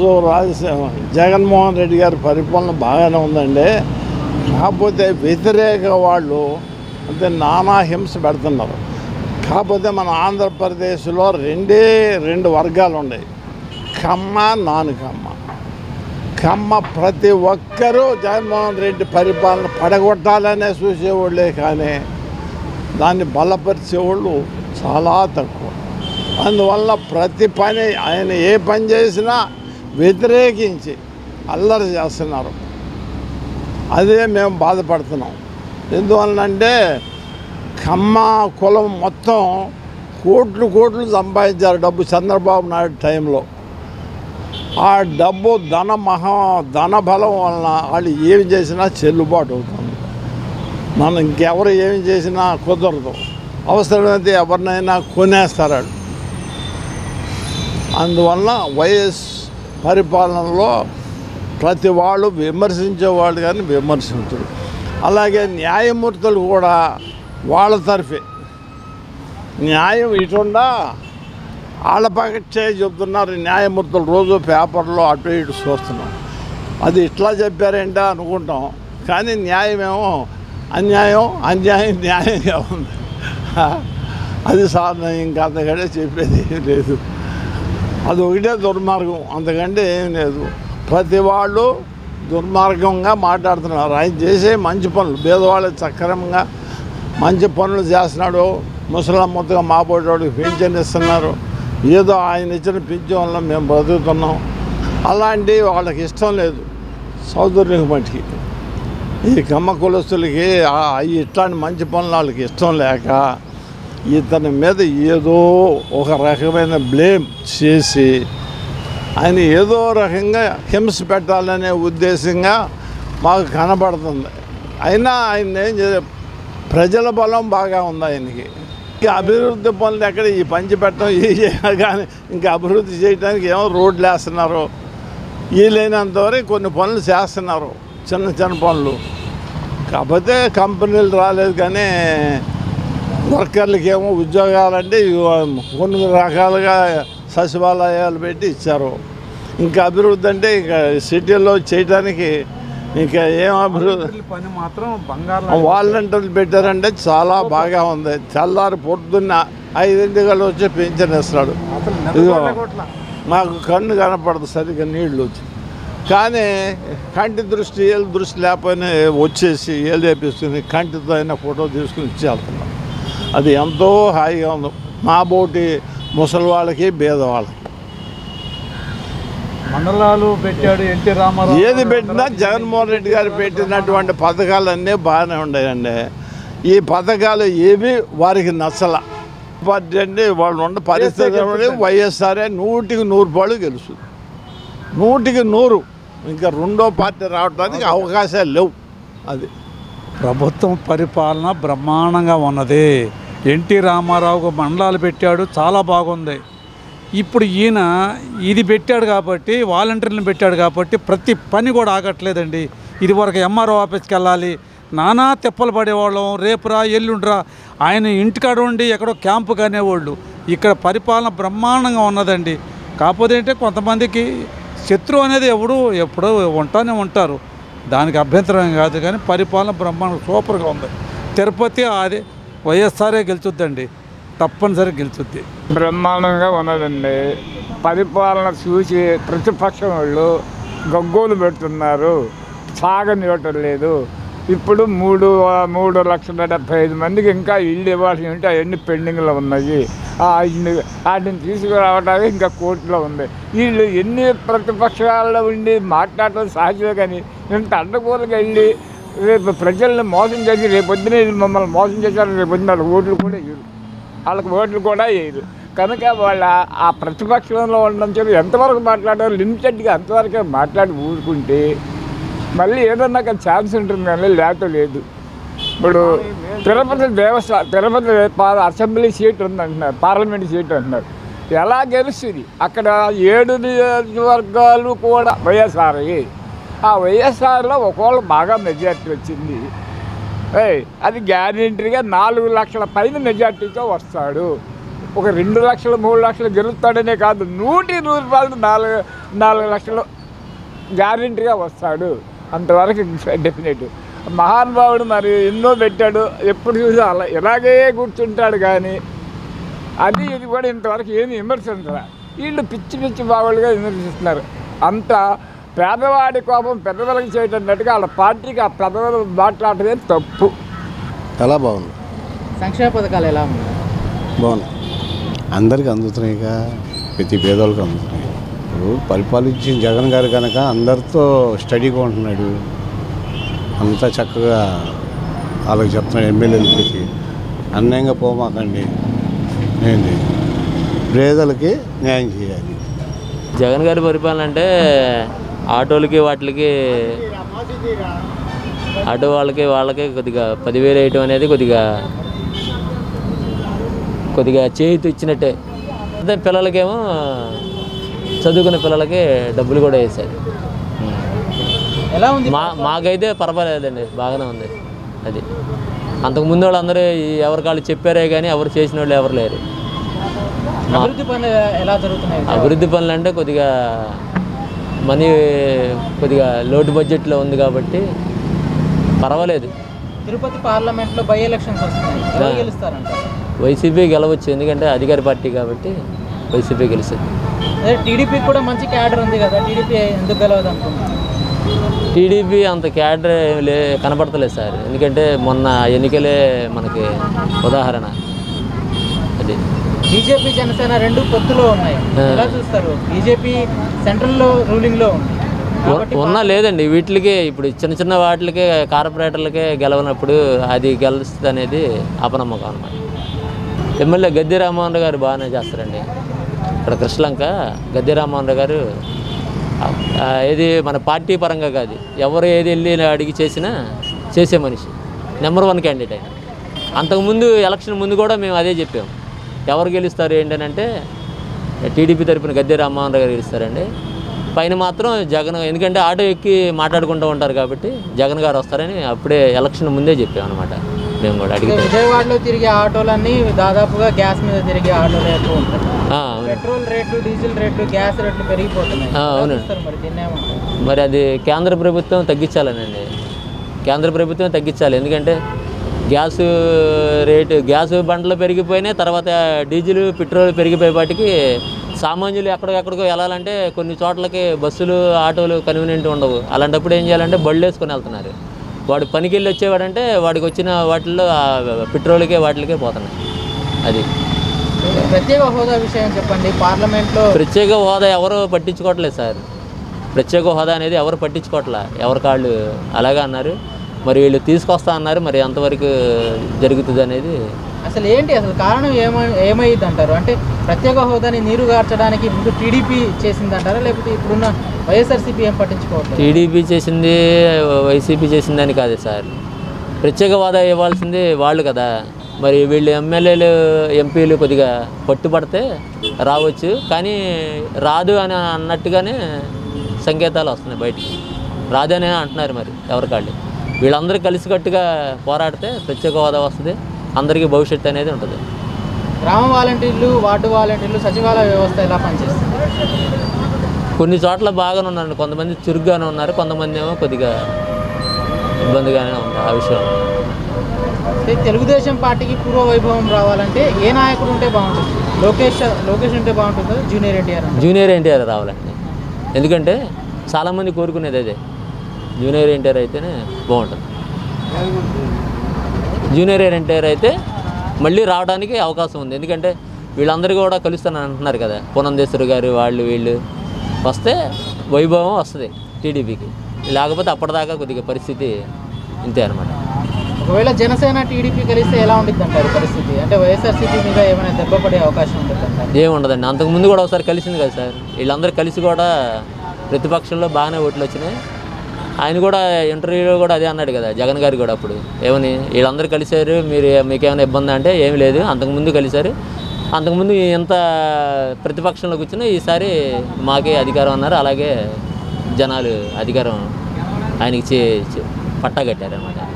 రాజశేఖర జగన్మోహన్ రెడ్డి గారి పరిపాలన బాగానే ఉందండి కాకపోతే వ్యతిరేక వాళ్ళు అంటే నానా హింస పెడుతున్నారు కాకపోతే మన ఆంధ్రప్రదేశ్లో రెండే రెండు వర్గాలు ఉన్నాయి కమ్మ నాన్ కమ్మ కమ్మ ప్రతి ఒక్కరూ జగన్మోహన్ రెడ్డి పరిపాలన పడగొట్టాలనే చూసేవాళ్ళే కానీ దాన్ని బలపరిచేవాళ్ళు చాలా తక్కువ అందువల్ల ప్రతి పని ఆయన ఏ పని చేసినా వ్యతిరేకించి అల్లరి చేస్తున్నారు అదే మేము బాధపడుతున్నాం ఎందువలనంటే కమ్మ కులం మొత్తం కోట్లు కోట్లు సంపాదించారు డబ్బు చంద్రబాబు నాయుడు టైంలో ఆ డబ్బు ధన మహా ధన బలం వలన వాళ్ళు ఏమి చేసినా చెల్లుబాటు అవుతుంది మనం ఇంకెవరు ఏమి చేసినా కుదరదు అవసరమైతే ఎవరినైనా కొనేస్తారు వాళ్ళు. అందువల్ల వైఎస్ పరిపాలనలో ప్రతి వాళ్ళు విమర్శించేవాళ్ళు కానీ విమర్శించరు అలాగే న్యాయమూర్తులు కూడా వాళ్ళ తరఫే న్యాయం ఇటుండా వాళ్ళ పక్షే చెప్తున్నారు న్యాయమూర్తులు రోజు పేపర్లో అటు ఇటు చూస్తున్నాం అది ఇట్లా చెప్పారేంటా అనుకుంటాం కానీ న్యాయమేమో అన్యాయం అన్యాయం న్యాయంగా ఉంది అది సార్ నేను ఇంకా అంతకంటే చెప్పేది ఏం లేదు అది ఒకటే దుర్మార్గం అంతకంటే ఏం లేదు ప్రతి వాళ్ళు దుర్మార్గంగా మాట్లాడుతున్నారు ఆయన చేసే మంచి పనులు పేదవాళ్ళు సక్రమంగా మంచి పనులు చేస్తున్నాడు ముసలమ్మతగా మాపోయేవాడికి పింఛన్ ఇస్తున్నారు ఏదో ఆయన ఇచ్చిన పింఛన్ వల్ల మేము బ్రతుకుతున్నాం అలాంటి వాళ్ళకి ఇష్టం లేదు సౌదర్యం మట్టికి ఈ కమ్మ కులస్తులకి ఆ- ఈ ఇట్లాంటి మంచి పనులు వాళ్ళకి ఇష్టం లేక ఇతని మీద ఏదో ఒక రకమైన బ్లేమ్ చేసి ఆయన ఏదో రకంగా హింస పెట్టాలనే ఉద్దేశంగా మాకు కనబడుతుంది అయినా ఆయన ఏం చే ప్రజల బలం బాగా ఉంది ఆయనకి ఈ అభివృద్ధి పనులు ఎక్కడ ఈ పంచి పెట్టడం ఈ చేయాలి కానీ ఇంకా అభివృద్ధి చేయడానికి ఏమో రోడ్లు వేస్తున్నారు వీలైనంత వరకు కొన్ని పనులు చేస్తున్నారు చిన్న చిన్న పనులు కాకపోతే కంపెనీలు రాలేదు కానీ వర్కర్లకి ఏమో ఉద్యోగాలంటే ఇగో కొన్ని రకాలుగా సచివాలయాలు పెట్టి ఇచ్చారు ఇంకా అభివృద్ధి అంటే ఇంకా సిటీల్లో చేయడానికి ఇంకా ఏం అభివృద్ధి పని మాత్రం బంగారం వాలంటీర్లు పెట్టారంటే చాలా బాగా ఉంది తెల్లారి పొద్దున్న ఐదింటికల్లా వచ్చి పెన్షన్ ఇస్తున్నాడు అసలు ఇదిగో. నెలకొట్ల మాకు కన్ను కనపడదు సరిగ్గా నీళ్ళు వచ్చి కానీ కంటి దృష్టి ఏళ్ళ దృష్టి లేకపోయినా వచ్చేసి ఏళ్ళు వేపిస్తుంది కంటితో అయినా ఫోటో తీసుకుని ఇచ్చేస్తున్నాం అది ఎంతో హాయిగా ఉంది మా బోటి ముసలి వాళ్ళకి పేదవాళ్ళకి మండలాలు పెట్టాడు ఎన్టీ రామారావు ఏది పెట్టినా జగన్మోహన్ రెడ్డి గారు పెట్టినటువంటి పథకాలన్నీ బాగానే ఉన్నాయండి ఈ పథకాలు ఏవి వారికి నచ్చల పార్టీ అంటే వాళ్ళు ఉన్న పరిస్థితి వైఎస్ఆర్ఏ నూటికి నూరు పాళ్ళు గెలుస్తుంది నూటికి నూరు ఇంకా రెండో పార్టీ రావడానికి అవకాశాలు లేవు అది ప్రభుత్వం పరిపాలన బ్రహ్మాండంగా ఉన్నది ఎన్టీ రామారావుకు మండలాలు పెట్టాడు చాలా బాగుంది ఇప్పుడు ఈయన ఇది పెట్టాడు కాబట్టి వాలంటీర్లను పెట్టాడు కాబట్టి ప్రతి పని కూడా ఆగట్లేదండి ఇది వరకు ఎంఆర్ఓ ఆఫీస్కి వెళ్ళాలి నానా తిప్పలు పడేవాళ్ళం రేపురా ఎల్లుండ్రా ఆయన ఇంటికాడ ఉండి ఎక్కడో క్యాంపు కానేవాళ్ళు ఇక్కడ పరిపాలన బ్రహ్మాండంగా ఉన్నదండి కాకపోతే ఏంటంటే కొంతమందికి శత్రువు అనేది ఎవడు ఎప్పుడో ఉంటానే ఉంటారు దానికి అభ్యంతరం ఏం కాదు కానీ పరిపాలన బ్రహ్మాండం సూపర్గా ఉంది తిరుపతి అది వైఎస్ఆర్ఏ గెలుచుద్దండి తప్పనిసరి గెలుచుద్ది బ్రహ్మాండంగా ఉన్నదండి పరిపాలన చూసి ప్రతిపక్షం వాళ్ళు గగ్గోలు పెడుతున్నారు సాగనివ్వటం లేదు ఇప్పుడు మూడు మూడు లక్షల డెబ్బై ఐదు మందికి ఇంకా ఇల్లు ఇవ్వాల్సి ఉంటే అవన్నీ పెండింగ్లో ఉన్నాయి ఆ ఇల్లు వాటిని తీసుకురావడానికి ఇంకా కోర్టులో ఉంది వీళ్ళు ఎన్ని ప్రతిపక్షాల్లో ఉండి మాట్లాడటం సహజమే కానీ ఇంత అడ్డగోలుగా వెళ్ళి రేపు ప్రజల్ని మోసం చేసి రేపు పొద్దున వీళ్ళు మమ్మల్ని మోసం చేశారు రేపు పొద్దున వాళ్ళకి ఓట్లు కూడా ఇవ్వరు వాళ్ళకి ఓట్లు కూడా వేయరు కనుక వాళ్ళ ఆ ప్రతిపక్షంలో ఉండడం చెప్పి ఎంతవరకు మాట్లాడారు లిమిటెడ్గా అంతవరకే మాట్లాడి ఊరుకుంటే మళ్ళీ ఏదన్నా ఒక ఛాన్స్ ఉంటుంది కానీ లేక లేదు ఇప్పుడు తిరుపతి దేవస్థానం తిరుపతి పా- అసెంబ్లీ సీట్ ఉందంటున్నారు పార్లమెంట్ సీట్ అంటున్నారు ఎలా గెలుస్తుంది అక్కడ ఏడు నియోజకవర్గాలు కూడా వైఎస్ఆర్ ఆ వైఎస్ఆర్లో ఒకవేళ బాగా మెజార్టీ వచ్చింది ఏయ్ అది గ్యారెంటీగా నాలుగు లక్షల పైన మెజార్టీతో వస్తాడు ఒక రెండు లక్షలు మూడు లక్షలు గెలుస్తాడనే కాదు నూటి నూరు రూపాయలు నాలుగు నాలుగు లక్షలు గ్యారెంటీగా వస్తాడు అంతవరకు డెఫినెట్ మహానుభావుడు మరి ఎన్నో పెట్టాడు ఎప్పుడు చూసినా అలా ఇలాగే కూర్చుంటాడు కానీ అది ఇది కూడా ఇంతవరకు ఏమి విమర్శించరా వీళ్ళు పిచ్చి పిచ్చి బావులుగా విమర్శిస్తున్నారు అంత పేదవాడి కోపం పెద్దవాళ్ళకి చేయటన్నట్టుగా వాళ్ళ పార్టీకి ఆ పెద్దవాళ్ళు మాట్లాడటమే తప్పు చాలా బాగుంది సంక్షేమ పథకాలు ఎలా ఉన్నాయి బాగుంది అందరికి అందుతున్నాయిగా ప్రతి పేదోళ్ళకి అందుతున్నాయి ఇప్పుడు పరిపాలించిన జగన్ గారు కనుక అందరితో స్టడీగా ఉంటున్నాడు అంతా చక్కగా వాళ్ళకి చెప్తున్నాడు ఎమ్మెల్యేలకి అన్యాయంగా పోమాకండి ఏంటి పేదలకి న్యాయం చేయాలి జగన్ గారి పరిపాలన అంటే ఆటోలకి వాటికి ఆటో వాళ్ళకి వాళ్ళకి కొద్దిగా పదివేలు వేయటం అనేది కొద్దిగా కొద్దిగా చేతి ఇచ్చినట్టే అదే పిల్లలకేమో చదువుకునే పిల్లలకి డబ్బులు కూడా వేశారు ఎలా ఉంది మా మాకైతే పర్వాలేదండి బాగానే ఉంది అది అంతకుముందు వాళ్ళందరూ ఈ ఎవరి కాళ్ళు చెప్పారే కానీ ఎవరు చేసిన వాళ్ళు ఎవరు లేరు మా- అభివృద్ధి పనులు ఎలా జరుగుతున్నాయి అభివృద్ధి పనులు అంటే కొద్దిగా మనీ కొద్దిగా లోటు బడ్జెట్లో ఉంది కాబట్టి పర్వాలేదు తిరుపతి పార్లమెంట్ లో బై ఎలక్షన్స్ వస్తున్నాయి ఎవరు గెలుస్తారంట వైసీపీ గెలవచ్చు ఎందుకంటే అధికార పార్టీ కాబట్టి వైసీపీ గెలుస్తుంది అదే టీడీపీ కూడా మంచి క్యాడర్ ఉంది కదా టీడీపీ ఎందుకు గెలవదు అనుకుంటున్నాను టీడీపీ అంత క్యాడర్ ఏమి లే కనపడతలేదు సార్ ఎందుకంటే మొన్న ఎన్నికలే మనకి ఉదాహరణ అది బీజేపీ జనసేన రెండు పొత్తులో ఉన్నాయి ఆ. ఎలా చూస్తారు బీజేపీ సెంట్రల్ లో రూలింగ్ లో ఉంది కాబట్టి ఉన్నా లేదండి వీటికి ఇప్పుడు చిన్న చిన్న వాటికే కార్పొరేటర్లకే గెలవనప్పుడు అది గెలుస్తుంది అనేది అపనమ్మకం అనమాట ఎమ్మెల్యే గద్దె రామ్మోహన్ రావు గారు బాగానే చేస్తారండి ఇక్కడ కృష్ణలంక గద్దె రామ్మోహన్ రావు గారు ఆ- ఆ ఏది మన పార్టీ పరంగా కాదు ఎవరు ఏది వెళ్ళి అడిగి చేసినా చేసే మనిషి నెంబర్ వన్ క్యాండిడేట్ ఆయన అంతకుముందు ఎలక్షన్ ముందు కూడా మేము అదే చెప్పాం ఎవరు గెలుస్తారు ఏంటనంటే టీడీపీ తరపున గద్దె రామ్మోహన్ రావు గారు గెలుస్తారండి పైన మాత్రం జగన్ ఎందుకంటే ఆటో ఎక్కి మాట్లాడుకుంటూ ఉంటారు కాబట్టి జగన్ గారు వస్తారని అప్పుడే ఎలక్షన్ ముందే చెప్పాం అనమాట మేము కూడా ఇక అడిగితే విజయవాడలో తిరిగే ఆటోలన్నీ దాదాపుగా గ్యాస్ మీద తిరిగే ఆటోలు ఎక్కువ ఉంటాయి ఆ, అవును పెట్రోల్ రేట్లు డీజిల్ రేట్లు గ్యాస్ రేట్లు పెరిగిపోతున్నాయి ఆ, ఎలా అవును. చూస్తారు మరి దీన్ని ఏమంటారు మరి అది కేంద్ర ప్రభుత్వం తగ్గించాలనండి కేంద్ర ప్రభుత్వం తగ్గించాలి ఎందుకంటే గ్యాస్ రేటు గ్యాస్ బండ్లు పెరిగిపోయినాయి తర్వాత డీజిల్ పెట్రోల్ పెరిగిపోయేపాటికి సామాన్యులు ఎక్కడికెక్కడికో వెళ్ళాలంటే కొన్ని చోట్లకి బస్సులు ఆటోలు కన్వీనియంట్ ఉండవు అలాంటప్పుడు ఏం చేయాలంటే బళ్ళు వేసుకొని వెళ్తున్నారు వాడు పనికి వెళ్ళి వచ్చేవాడంటే వాడికి వచ్చిన వాటిల్లో ఆ పెట్రోల్కే వాటికే పోతున్నాయి అది ప్రత్యేక హోదా విషయం చెప్పండి పార్లమెంట్లో ప్రత్యేక హోదా ఎవరు పట్టించుకోవట్లేదు సార్ ప్రత్యేక హోదా అనేది ఎవరు పట్టించుకోవట్లే ఎవరి కాళ్ళు అలాగే అన్నారు మరి వీళ్ళు తీసుకొస్తా అన్నారు మరి ఎంతవరకు జరుగుతుంది అనేది అసలు ఏంటి అసలు కారణం ఏమై ఏమైంది అంటారు అంటే ప్రత్యేక హోదాని నీరు గార్చడానికి ముందు టీడీపీ చేసింది అంటారా లేకపోతే ఇప్పుడున్న వైఎస్ఆర్సీపీ ఏం పట్టించుకోవట్లేదు టీడీపీ చేసింది వైసీపీ చేసిందని కాదు సార్ ప్రత్యేక హోదా ఇవ్వాల్సింది వాళ్ళు కదా మరి వీళ్ళు ఎమ్మెల్యేలు ఎంపీలు కొద్దిగా పట్టుబడితే రావచ్చు కానీ రాదు అని అన్నట్టుగానే సంకేతాలు వస్తున్నాయి బయటికి రాదని అంటున్నారు మరి ఎవరికాళ్ళు వీళ్ళందరూ కలిసికట్టుగా పోరాడితే ప్రత్యేక హోదా వస్తుంది అందరికీ భవిష్యత్తు అనేది ఉంటుంది గ్రామ వాలంటీర్లు వార్డు వాలంటీర్లు సచివాలయ వ్యవస్థ ఎలా పనిచేస్తుంది కొన్ని చోట్ల బాగానే ఉన్నారు కొంతమంది చురుగ్గానే ఉన్నారు కొంతమంది ఏమో కొద్దిగా ఇబ్బందిగానే ఉంది ఆ విషయంలో అంటే తెలుగుదేశం పార్టీకి పూర్వ వైభవం రావాలంటే ఏ నాయకుడు ఉంటే బాగుంటుంది లోకేష్ లోకేష్ ఉంటే బాగుంటుందా జూనియర్ ఎన్టీఆర్ అంటే జూనియర్ ఎన్టీఆర్ రావాలండి ఎందుకంటే చాలామంది కోరుకునేది అదే జూనియర్ ఎన్టీఆర్ అయితేనే బాగుంటుంది జూనియర్ ఎన్టీఆర్ అయితే మళ్ళీ రావడానికి అవకాశం ఉంది ఎందుకంటే వీళ్ళందరూ కూడా కలుస్తానని అంటున్నారు కదా పునందేశ్వరి గారు వాళ్ళు వీళ్ళు వస్తే వైభవం వస్తుంది టీడీపీకి లేకపోతే అప్పటిదాకా కొద్దిగా పరిస్థితి ఇంతే అనమాట ఒకవేళ జనసేన టీడీపీ కలిస్తే ఎలా ఉంటుంది అంటారు పరిస్థితి అంటే వైఎస్ఆర్సీపీ మీద ఏమైనా దెబ్బ పడే అవకాశం ఉంటుంది అంటారు ఏముండదండి అంతకుముందు కూడా ఒకసారి కలిసింది కదా సార్ వీళ్ళందరూ కలిసి కూడా ప్రతిపక్షంలో బాగానే ఓట్లు వచ్చినాయి ఆయన కూడా ఇంటర్వ్యూలో కూడా అదే అన్నాడు కదా జగన్ గారు కూడా అప్పుడు ఏమని వీళ్ళందరూ కలిశారు మీరు మీకేమైనా ఇబ్బంది అంటే ఏమి లేదు అంతకుముందు కలిశారు అంతకుముందు ఎంత ప్రతిపక్షంలో కూర్చున్నా ఈసారి మాకే అధికారం అన్నారు అలాగే జనాలు అధికారం ఆయనకి చే చే- పట్టా కట్టారు అన్నమాట